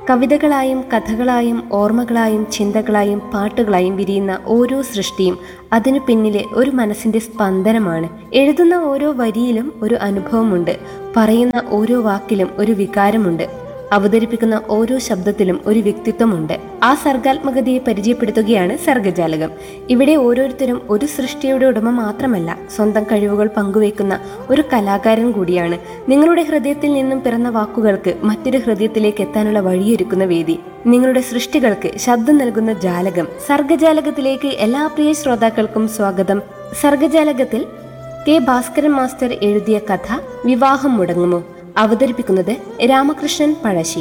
കവിതകളായും കഥകളായും ഓർമ്മകളായും ചിന്തകളായും പാട്ടുകളായും വിരിയുന്ന ഓരോ സൃഷ്ടിയും അതിനു പിന്നിലെ ഒരു മനസ്സിന്റെ സ്പന്ദനമാണ് എഴുതുന്ന ഓരോ വരിയിലും ഒരു അനുഭവമുണ്ട് പറയുന്ന ഓരോ വാക്കിലും ഒരു വികാരമുണ്ട് അവതരിപ്പിക്കുന്ന ഓരോ ശബ്ദത്തിലും ഒരു വ്യക്തിത്വമുണ്ട് ആ സർഗാത്മകതയെ പരിചയപ്പെടുത്തുകയാണ് സർഗജാലകം ഇവിടെ ഓരോരുത്തരും ഒരു സൃഷ്ടിയുടെ ഉടമ മാത്രമല്ല സ്വന്തം കഴിവുകൾ പങ്കുവയ്ക്കുന്ന ഒരു കലാകാരൻ കൂടിയാണ് നിങ്ങളുടെ ഹൃദയത്തിൽ നിന്നും പിറന്ന വാക്കുകൾക്ക് മറ്റൊരു ഹൃദയത്തിലേക്ക് എത്താനുള്ള വഴിയൊരുക്കുന്ന വേദി നിങ്ങളുടെ സൃഷ്ടികൾക്ക് ശബ്ദം നൽകുന്ന ജാലകം സർഗജാലകത്തിലേക്ക് എല്ലാ പ്രിയ ശ്രോതാക്കൾക്കും സ്വാഗതം സർഗജാലകത്തിൽ കെ ഭാസ്കരൻ മാസ്റ്റർ എഴുതിയ കഥ വിവാഹം മുടങ്ങുമോ അവതരിപ്പിക്കുന്നത് രാമകൃഷ്ണൻ പഴശ്ശി